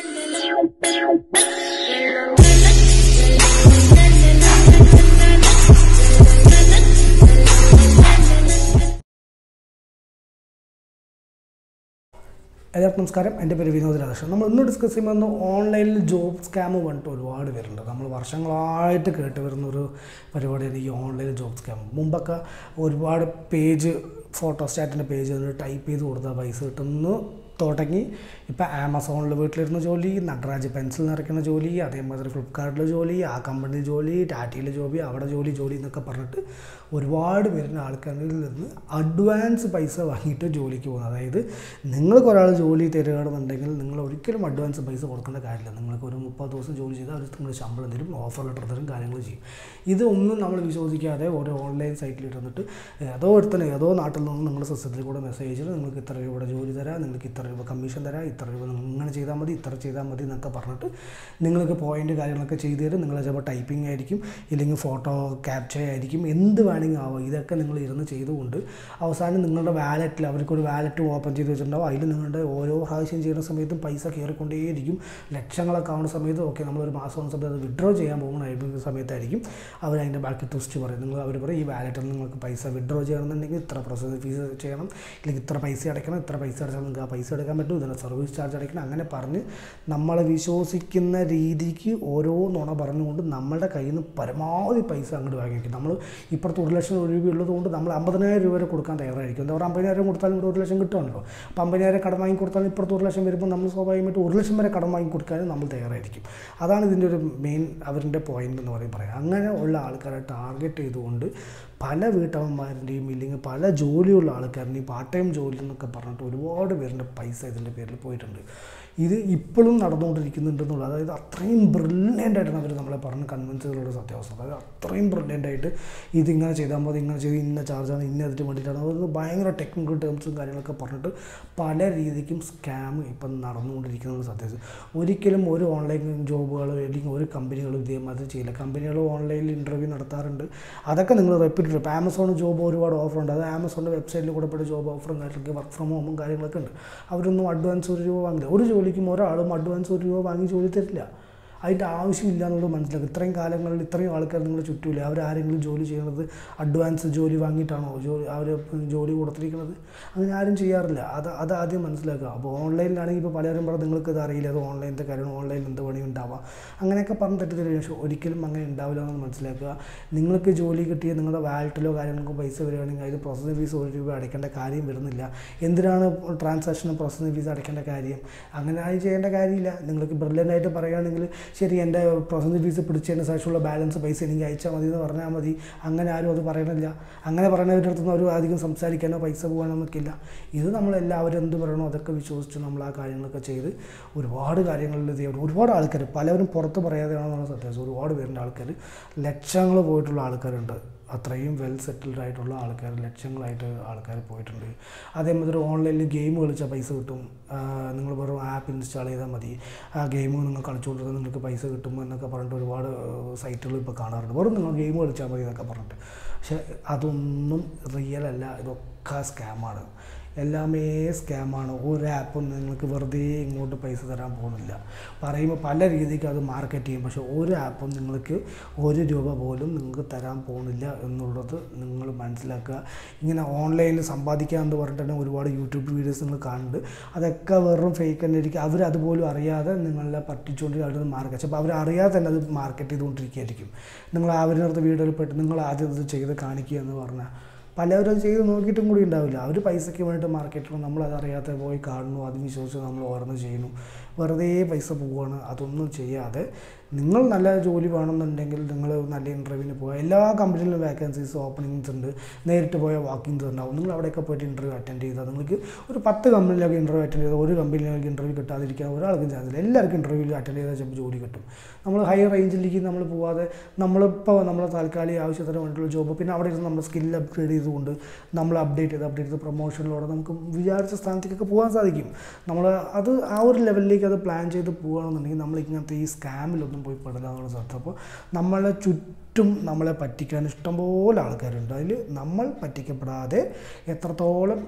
എല്ലാവർക്കും നമസ്കാരം എൻ്റെ പേര് വിനോദ് രാധാകൃഷ്ണൻ നമ്മൾ ഇന്ന് ഡിസ്കസ് ചെയ്യുമ്പോൾ ഓൺലൈനിൽ ജോബ് സ്കാം പറഞ്ഞിട്ട് ഒരുപാട് പേരുണ്ട് നമ്മൾ വർഷങ്ങളായിട്ട് കേട്ട് വരുന്ന ഒരു പരിപാടിയാണ് ഈ ഓൺലൈൻ ജോബ് സ്കാം മുമ്പൊക്കെ ഒരുപാട് പേജ് ഫോട്ടോസ്റ്റാറ്റിൻ്റെ പേജ് ടൈപ്പ് ചെയ്ത് കൊടുത്താൽ പൈസ കിട്ടുന്നു തുടങ്ങി ഇപ്പോൾ ആമസോണിൽ വീട്ടിലിരുന്ന് ജോലി നട്രാജ് പെൻസിൽ നിറയ്ക്കുന്ന ജോലി അതേമാതിരി ഫ്ലിപ്കാർട്ടിൽ ജോലി ആ കമ്പനിയിൽ ജോലി ടാറ്റയിൽ ജോലി അവിടെ ജോലി ജോലി എന്നൊക്കെ പറഞ്ഞിട്ട് ഒരുപാട് പേരുന്ന ആൾക്കാരിൽ നിന്ന് അഡ്വാൻസ് പൈസ വാങ്ങിയിട്ട് ജോലിക്ക് പോകുന്നത് അതായത് നിങ്ങൾക്ക് ഒരാൾ ജോലി തരികയാണെന്നുണ്ടെങ്കിൽ നിങ്ങൾ ഒരിക്കലും അഡ്വാൻസ് പൈസ കൊടുക്കേണ്ട കാര്യമില്ല നിങ്ങൾക്ക് ഒരു മുപ്പത് ദിവസം ജോലി ചെയ്താൽ അവർ നിങ്ങൾ ശമ്പളം തരും ഓഫർ ലെറ്റർ തരും കാര്യങ്ങൾ ചെയ്യും ഇതൊന്നും നമ്മൾ വിശ്വസിക്കാതെ ഒരു ഓൺലൈൻ സൈറ്റിൽ ഇരുന്നിട്ട് ഏതോ ഒരുത്തനെ ഏതോ നാട്ടിൽ നിന്ന് നിങ്ങളുടെ സിസ്റ്റത്തിൽ കൂടെ മെസ്സേജ് ചെയ്ത് നിങ്ങൾക്ക് ഇത്ര രൂപയുടെ ജോലി തരാം നിങ്ങൾക്ക് ഇത്ര രൂപ കമ്മീഷൻ തരാം ഇത്ര രൂപ നിങ്ങൾ ഇങ്ങനെ ചെയ്താൽ മതി ഇത്ര ചെയ്താൽ മതി എന്നൊക്കെ പറഞ്ഞിട്ട് നിങ്ങൾക്ക് പോയിൻ്റ് കാര്യങ്ങളൊക്കെ ചെയ്തു തരും നിങ്ങൾ ചിലപ്പോൾ ടൈപ്പിംഗ് ആയിരിക്കും ഇല്ലെങ്കിൽ ഫോട്ടോ ക്യാപ്ചർ ആയിരിക്കും എന്ത് വേണമെങ്കിൽ ആവാം ഇതൊക്കെ നിങ്ങൾ ഇരുന്ന് ചെയ്തുകൊണ്ട് അവസാനം നിങ്ങളുടെ വാലറ്റിൽ അവർക്കൊരു വാലറ്റ് ഓപ്പൺ ചെയ്ത് വെച്ചിട്ടുണ്ടാവും അതിൽ നിങ്ങളുടെ ഓരോ പ്രാവശ്യം ചെയ്യുന്ന സമയത്തും പൈസ കയറിക്കൊണ്ടേയിരിക്കും ലക്ഷങ്ങളൊക്കെ ആവുന്ന സമയത്ത് ഓക്കെ നമ്മളൊരു മാസം ആവുന്ന സമയത്ത് അത് വിഡ്രോ ചെയ്യാൻ പോകുന്ന സമയത്തായിരിക്കും അവർ അതിൻ്റെ ബാക്കി ട്വിസ്റ്റ് പറയും നിങ്ങൾ അവർ പറയും ഈ വാലറ്റിൽ നിങ്ങൾക്ക് പൈസ വിഡ്രോ ചെയ്യണമെന്നുണ്ടെങ്കിൽ ഇത്ര പ്രോസസ് ഫീസ് ചെയ്യണം ഇല്ലെങ്കിൽ ഇത്ര പൈസ അടയ്ക്കണം ഇത്ര പൈസ അടച്ചാൽ നിങ്ങൾക്ക് ആ പൈസ എടുക്കാൻ പറ്റും ഇതിന് സർവീസ് ചാർജ് അടയ്ക്കണം അങ്ങനെ പറഞ്ഞ് നമ്മളെ വിശ്വസിക്കുന്ന രീതിക്ക് ഓരോ നുണ പറഞ്ഞുകൊണ്ട് നമ്മളുടെ കയ്യിൽ നിന്ന് പരമാവധി പൈസ അങ്ങോട്ട് വാങ്ങി വയ്ക്കും നമ്മൾ ഇപ്പുറത്ത് ഒരു ലക്ഷം രൂപ ഉള്ളതുകൊണ്ട് നമ്മൾ അമ്പതിനായിരം രൂപ വരെ കൊടുക്കാൻ തയ്യാറായിരിക്കും എന്താ പറയുക അമ്പതിനായിരം കൊടുത്താലും ഇവിടെ ഒരു ലക്ഷം കിട്ടുമല്ലോ അപ്പോൾ അമ്പതിനായിരം കടം വാങ്ങി കൊടുത്താൽ ഇപ്പുറത്ത് ഒരു ലക്ഷം വരുമ്പോൾ നമ്മൾ സ്വാഭാവികമായിട്ട് ഒരു ലക്ഷം വരെ കടം വാങ്ങി കൊടുക്കാനും നമ്മൾ തയ്യാറായിരിക്കും അതാണ് ഇതിൻ്റെ ഒരു മെയിൻ അവരുടെ പോയിന്റ് എന്ന് പറയും പറയാം അങ്ങനെ ഉള്ള ആൾക്കാരെ ടാർഗറ്റ് ചെയ്തുകൊണ്ട് പല വീട്ടമ്മമാരുടെയും ഇല്ലെങ്കിൽ പല ജോലിയുള്ള ആൾക്കാരുടെയും പാർട്ട് ടൈം ജോലി എന്നൊക്കെ പറഞ്ഞിട്ട് ഒരുപാട് പേരുടെ പൈസ ഇതിൻ്റെ പേരിൽ പോയിട്ടുണ്ട് ഇത് ഇപ്പോഴും നടന്നുകൊണ്ടിരിക്കുന്നുണ്ടെന്നുള്ളത് അതായത് അത്രയും ബ്രില്യൻ്റ് ആയിട്ടാണ് അവർ നമ്മളെ പറഞ്ഞ് കൺവിൻസ് ചെയ്തുള്ള സത്യാവസ്ഥ അതായത് അത്രയും ബ്രില്യൻ്റ് ആയിട്ട് ഇതിങ്ങനെ ചെയ്താൽ മതി ഇങ്ങനെ ചെയ്ത് ഇന്ന ചാർജാണ് ഇന്ന അതിന് വേണ്ടിയിട്ടാണ് അതൊന്ന് ഭയങ്കര ടെക്നിക്കൽ ടേംസും കാര്യങ്ങളൊക്കെ പറഞ്ഞിട്ട് പല രീതിക്കും സ്കാം ഇപ്പം നടന്നുകൊണ്ടിരിക്കുന്ന സത്യാവസ്ഥ ഒരിക്കലും ഒരു ഓൺലൈൻ ജോബുകളോ അല്ലെങ്കിൽ ഒരു കമ്പനികളും ഇതേമാതിരി ചെയ്യില്ല കമ്പനികൾ ഓൺലൈനിൽ ഇൻ്റർവ്യൂ നടത്താറുണ്ട് അതൊക്കെ നിങ്ങൾ റെപ്യൂട്ടഡ് ഇപ്പോൾ ആമസോൺ ജോബ് ഒരുപാട് ഓഫറുണ്ട് അത് ആമസോണിൻ്റെ വെബ്സൈറ്റിൽ കൂടെ പോയിട്ട് ജോബ് ഓഫറും കാര്യങ്ങളൊക്കെ വർക്ക് ഫ്രം ഹോമും കാര്യങ്ങളൊക്കെ ഉണ്ട് അവരൊന്നും അഡ്വാൻസ് ഒരു രൂപ വാങ്ങില്ല ഒരു ജോലിക്കും ഒരാളും അഡ്വാൻസ് ഒരു രൂപ വാങ്ങി ജോലി തരില്ല അതിൻ്റെ ആവശ്യമില്ല എന്നുള്ളത് മനസ്സിലാക്കും ഇത്രയും കാലങ്ങളിൽ ഇത്രയും ആൾക്കാർ നിങ്ങൾ ചുറ്റൂലേ അവരാരെങ്കിലും ജോലി ചെയ്യുന്നത് അഡ്വാൻസ് ജോലി വാങ്ങിയിട്ടാണോ ജോലി അവർ ജോലി കൊടുത്തിരിക്കുന്നത് അങ്ങനെ ആരും ചെയ്യാറില്ല അത് അത് ആദ്യം മനസ്സിലാക്കുക അപ്പോൾ ഓൺലൈനിലാണെങ്കിൽ ഇപ്പോൾ പലരും പറഞ്ഞാൽ നിങ്ങൾക്ക് ഇത് അറിയില്ല അത് ഓൺലൈനത്തെ കാര്യമാണ് ഓൺലൈനിൽ എന്ത് പണി ഉണ്ടാവാം അങ്ങനെയൊക്കെ പറഞ്ഞ് തെറ്റിദ്ധരിക്കും പക്ഷേ ഒരിക്കലും അങ്ങനെ ഉണ്ടാവില്ല എന്ന് മനസ്സിലാക്കുക നിങ്ങൾക്ക് ജോലി കിട്ടിയ നിങ്ങളുടെ വാലറ്റിലോ കാര്യങ്ങൾക്കോ പൈസ വരികയാണെങ്കിൽ അതിൽ പ്രോസസ്സിംഗ് ഫീസ് ഒരു രൂപ അടയ്ക്കേണ്ട കാര്യം വരുന്നില്ല എന്തിനാണ് ട്രാൻസാക്ഷനും പ്രോസസ്സിംഗ് ഫീസ് അടയ്ക്കേണ്ട കാര്യം അങ്ങനെ ആയി ചെയ്യേണ്ട കാര്യമില്ല നിങ്ങൾക്ക് ബ്രില്യൻ്റായിട്ട് പറയുകയാണെങ്കിൽ ശരി എൻ്റെ പ്രോസസ്സിംഗ് ഫീസ് പിടിച്ചതിന് ശേഷമുള്ള ബാലൻസ് പൈസ എനിക്ക് അയച്ചാൽ മതി എന്ന് പറഞ്ഞാൽ മതി അങ്ങനെ ആരും അത് പറയണില്ല അങ്ങനെ പറയുന്നവരുടെ അടുത്തുനിന്ന് ഒരു അധികം സംസാരിക്കാനോ പൈസ പോകാനോ നിൽക്കില്ല ഇത് നമ്മളെല്ലാവരും എന്ത് പറയണോ അതൊക്കെ വിശ്വസിച്ച് നമ്മൾ ആ കാര്യങ്ങളൊക്കെ ചെയ്ത് ഒരുപാട് കാര്യങ്ങളിൽ ഇത് ചെയ്യും ഒരുപാട് ആൾക്കാർ പലവരും പുറത്ത് പറയാതെയാണെന്നുള്ള സത്യം ഒരുപാട് പേരുടെ ആൾക്കാർ ലക്ഷങ്ങൾ പോയിട്ടുള്ള ആൾക്കാരുണ്ട് അത്രയും വെൽ സെറ്റിൽഡ് ആയിട്ടുള്ള ആൾക്കാർ ലക്ഷങ്ങളായിട്ട് ആൾക്കാർ പോയിട്ടുണ്ട് അതേമാതിരി ഓൺലൈനിൽ ഗെയിം കളിച്ചാൽ പൈസ കിട്ടും നിങ്ങൾ വെറും ആപ്പ് ഇൻസ്റ്റാൾ ചെയ്താൽ മതി ആ ഗെയിം നിങ്ങൾ കളിച്ചുകൊണ്ടിരുന്നത് നിങ്ങൾക്ക് പൈസ കിട്ടും എന്നൊക്കെ പറഞ്ഞിട്ട് ഒരുപാട് സൈറ്റുകൾ ഇപ്പോൾ കാണാറുണ്ട് വെറും നിങ്ങൾ ഗെയിം കളിച്ചാൽ മതി എന്നൊക്കെ പറഞ്ഞിട്ട് പക്ഷേ അതൊന്നും റിയൽ അല്ല ഇതൊക്കെ സ്കാമാണ് എല്ലാമേ സ്കാമാണ് ഒരു ആപ്പും നിങ്ങൾക്ക് വെറുതെ ഇങ്ങോട്ട് പൈസ തരാൻ പോകുന്നില്ല പറയുമ്പോൾ പല രീതിക്ക് അത് മാർക്കറ്റ് ചെയ്യും പക്ഷേ ഒരു ആപ്പും നിങ്ങൾക്ക് ഒരു രൂപ പോലും നിങ്ങൾക്ക് തരാൻ പോകുന്നില്ല എന്നുള്ളത് നിങ്ങൾ മനസ്സിലാക്കുക ഇങ്ങനെ ഓൺലൈനിൽ സമ്പാദിക്കുക എന്ന് പറഞ്ഞിട്ട് തന്നെ ഒരുപാട് യൂട്യൂബ് വീഡിയോസ് നിങ്ങൾ കാണുന്നുണ്ട് അതൊക്കെ വെറും ഫേക്ക് തന്നെ ഇരിക്കും അവർ അതുപോലും അറിയാതെ നിങ്ങളെ പറ്റിച്ചുകൊണ്ട് അവിടെ മാർക്കറ്റ് അപ്പോൾ അവർ അറിയാതെ തന്നെ അത് മാർക്കറ്റ് ചെയ്തുകൊണ്ടിരിക്കുകയായിരിക്കും നിങ്ങൾ അവരുടെ വീഡിയോയിൽ പെട്ട് നിങ്ങൾ ആദ്യം അത് ചെയ്ത് കാണിക്കുക എന്ന് പറഞ്ഞാൽ പലവരും അത് ചെയ്ത് നോക്കിയിട്ടും കൂടി ഉണ്ടാവില്ല അവർ പൈസയ്ക്ക് വേണ്ടിയിട്ട് മാർക്കറ്റിൽ നമ്മളത് അറിയാതെ പോയി കാണുന്നു അത് വിശ്വസിച്ച് നമ്മൾ ഓരോന്ന് ചെയ്യുന്നു വെറുതെ പൈസ പോവുകയാണ് അതൊന്നും ചെയ്യാതെ നിങ്ങൾ നല്ല ജോലി വേണമെന്നുണ്ടെങ്കിൽ നിങ്ങൾ നല്ല ഇൻ്റർവ്യൂവിന് പോകുക എല്ലാ കമ്പനിയിലും വേക്കൻസീസ് ഓപ്പണിങ്സ് ഉണ്ട് നേരിട്ട് പോയ വാക്കിങ്സ് ഉണ്ടാവും നിങ്ങൾ അവിടെയൊക്കെ പോയിട്ട് ഇൻ്റർവ്യൂ അറ്റൻഡ് ചെയ്താൽ നിങ്ങൾക്ക് ഒരു പത്ത് കമ്പനിയിലൊക്കെ ഇൻ്റർവ്യൂ അറ്റൻഡ് ചെയ്താൽ ഒരു കമ്പനിയിലേക്ക് ഇൻ്റർവ്യൂ കിട്ടാതിരിക്കാൻ ഒരാൾക്കും ചാൻസ് ഇല്ല എല്ലാവർക്കും ഇൻ്റർവ്യൂവിൽ അറ്റൻഡ് ചെയ്താൽ ചിലപ്പോൾ ജോലി കിട്ടും നമ്മൾ ഹൈ റേഞ്ചിലേക്ക് നമ്മൾ പോവാതെ നമ്മളിപ്പോൾ നമ്മളെ താൽക്കാലിക ആവശ്യത്തിന് വേണ്ടിയിട്ടുള്ള ജോബ് പിന്നെ അവിടെ ഇരുന്ന് നമ്മൾ സ്കിൽ അപ്ഗ്രേഡ് ചെയ്തുകൊണ്ട് നമ്മൾ അപ്ഡേറ്റ് ചെയ്ത് അപ്ഡേറ്റ് ചെയ്ത് പ്രൊമോഷനിലൂടെ നമുക്ക് വിചാരിച്ച സ്ഥാനത്തേക്കൊക്കെ പോകാൻ സാധിക്കും നമ്മൾ അത് ആ ഒരു ലെവലിലേക്ക് അത് പ്ലാൻ ചെയ്ത് പോകുകയാണെന്നുണ്ടെങ്കിൽ നമ്മൾ ഇങ്ങനത്തെ ഈ സ്കാമിലൊന്നും പോയി പെടില്ല എന്നുള്ള സത്യം അപ്പോൾ നമ്മളെ ചുറ്റും നമ്മളെ പറ്റിക്കാൻ ഇഷ്ടംപോലെ ആൾക്കാരുണ്ട് അതിൽ നമ്മൾ പറ്റിക്കപ്പെടാതെ എത്രത്തോളം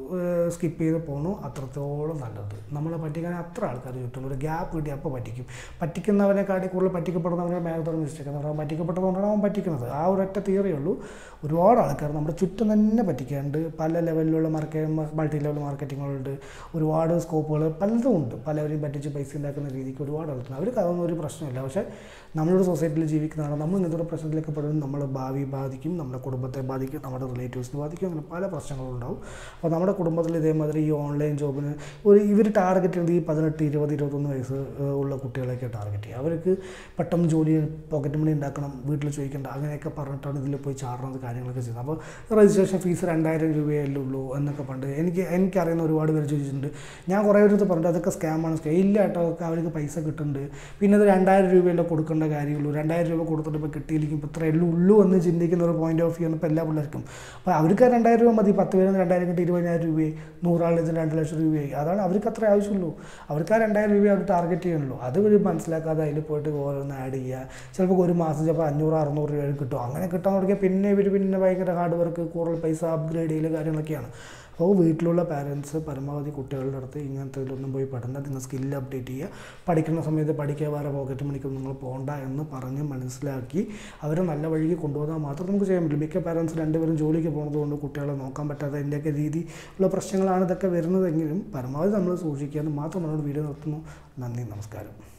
സ്കിപ്പ് ചെയ്ത് പോകണു അത്രത്തോളം നല്ലത് നമ്മളെ പറ്റിക്കാൻ അത്ര ആൾക്കാർ ചുറ്റും ഒരു ഗ്യാപ്പ് കിട്ടി അപ്പോൾ പറ്റിക്കും പറ്റിക്കുന്നവനെക്കാട്ടി കൂടുതൽ പറ്റിക്കപ്പെടുന്നവനെ മേലത്തോടെ മിസ്റ്റേക്ക് എന്ന് പറഞ്ഞാൽ പറ്റിക്കപ്പെട്ടതുകൊണ്ടാണ് അവൻ പറ്റിക്കുന്നത് ആ ഒരൊറ്റ തിയറിയേ ഉള്ളൂ ഒരുപാട് ആൾക്കാർ നമ്മുടെ ചുറ്റും തന്നെ പറ്റിക്കാണ്ട് പല ലെവലിലുള്ള മാർക്കറ്റ് മൾട്ടി ലെവൽ മാർക്കറ്റിങ്ങുകളുണ്ട് ഒരുപാട് സ്കോപ്പുകൾ പലതും ഉണ്ട് പലവരെയും പറ്റിച്ച് പൈസ ഉണ്ടാക്കുന്ന രീതിക്ക് ഒരുപാട് ആൾക്കാർ അവർക്ക് അതൊന്നും ഒരു പ്രശ്നമില്ല പക്ഷേ നമ്മളൊരു സൊസൈറ്റിയിൽ ജീവിക്കുന്നതാണ് നമ്മൾ ഇങ്ങനത്തെ ഒരു പ്രശ്നത്തിലേക്ക് പെടുന്നത് നമ്മുടെ ഭാവി ബാധിക്കും നമ്മുടെ കുടുംബത്തെ ബാധിക്കും നമ്മുടെ റിലേറ്റീവ്സിനെ ബാധിക്കും അങ്ങനെ പല പ്രശ്നങ്ങളും ഉണ്ടാവും അപ്പോൾ നമ്മുടെ കുടുംബത്തിൽ ഇതേമാതിരി ഈ ഓൺലൈൻ ജോബിന് ഒരു ഇവർ ടാർഗറ്റ് ചെയ്യുന്നത് ഈ പതിനെട്ട് ഇരുപത് ഇരുപത്തൊന്ന് വയസ്സ് ഏഹ്, ഉള്ള കുട്ടികളെയൊക്കെ ടാർഗറ്റ് ചെയ്യുക അവർക്ക് പെട്ടെന്ന് ജോലി പോക്കറ്റ് മണി ഉണ്ടാക്കണം വീട്ടിൽ ചോദിക്കേണ്ട അങ്ങനെയൊക്കെ പറഞ്ഞിട്ടാണ് ഇതിൽ പോയി ചാടുന്നത് കാര്യങ്ങളൊക്കെ ചെയ്യുന്നത് അപ്പോൾ രജിസ്ട്രേഷൻ ഫീസ് രണ്ടായിരം രൂപയല്ലേ ഉള്ളൂ എന്നൊക്കെ പണ്ട് എനിക്ക് എനിക്കറിയുന്ന ഒരുപാട് പേര് ചോദിച്ചിട്ടുണ്ട് ഞാൻ കുറേ പേര് പറഞ്ഞിട്ട് അതൊക്കെ സ്കാമാണ് സ്കാം ഇല്ല കേട്ടോ ഒക്കെ അവർക്ക് പൈസ കിട്ടുന്നുണ്ട് പിന്നെ അത് രണ്ടായിരം രൂപയല്ലേ കൊടുക്കേണ്ട കാര്യമുള്ളൂ രണ്ടായിരം രൂപ കൊടുത്തിട്ട് ഇപ്പോൾ കിട്ടിയില്ലെങ്കിൽ ഇപ്പോൾ ഇത്രയേ ഉള്ളൂ എന്ന് ചിന്തിക്കുന്ന ഒരു പോയിന്റ് ഓഫ് വ്യൂ ആണ് ഇപ്പോൾ എല്ലാ പിള്ളേർക്കും അപ്പോൾ അവർക്ക് ആ രണ്ടായിരം രൂപ മതി പത്ത് പേര് രണ്ടായിരം കിട്ടി ഇരുപതിനായിരം രൂപയായി നൂറാളിൽ ഇതിന് രണ്ട് ലക്ഷം രൂപയായി അതാണ് അവർക്ക് അത്ര ആവശ്യമുള്ളൂ അവർക്ക് ആ രണ്ടായിരം രൂപ അവർ ടാർഗറ്റ് ചെയ്യണല്ലോ അത് ഇവർ മനസ്സിലാക്കാതെ അതിൽ പോയിട്ട് ഓരോന്ന് ആഡ് ചെയ്യുക ചിലപ്പോൾ ഒരു മാസം ചിലപ്പോൾ അഞ്ഞൂറ് അറുന്നൂറ് രൂപ കിട്ടും അങ്ങനെ കിട്ടാൻ തുടങ്ങിയാൽ പിന്നെ ഇവർ പിന്നെ ഭയങ്കര ഹാർഡ് വർക്ക് കൂടുതൽ പൈസ അപ്ഗ്രേഡ് ചെയ്യൽ കാര്യങ്ങളൊക്കെയാണ് അപ്പോൾ വീട്ടിലുള്ള പാരൻസ് പരമാവധി കുട്ടികളുടെ അടുത്ത് ഇങ്ങനത്തെ ഇതിലൊന്നും പോയി പഠനം നിങ്ങൾ സ്കില്ല് അപ്ഡേറ്റ് ചെയ്യുക പഠിക്കുന്ന സമയത്ത് പഠിക്കുക വേറെ പോക്കറ്റ് മണിക്കൊന്നും നിങ്ങൾ പോകണ്ട എന്ന് പറഞ്ഞ് മനസ്സിലാക്കി അവരെ നല്ല വഴിക്ക് കൊണ്ടുപോകാൻ മാത്രം നമുക്ക് ചെയ്യാൻ പറ്റും മിക്ക പാരൻസ് രണ്ടുപേരും ജോലിക്ക് പോകുന്നത് കൊണ്ട് കുട്ടികളെ നോക്കാൻ പറ്റാത്ത അതിൻ്റെയൊക്കെ രീതി ഉള്ള പ്രശ്നങ്ങളാണ് ഇതൊക്കെ വരുന്നതെങ്കിലും പരമാവധി നമ്മൾ സൂക്ഷിക്കുക എന്ന് മാത്രം നമ്മളോട് വീഡിയോ നിർത്തുന്നു നന്ദി നമസ്കാരം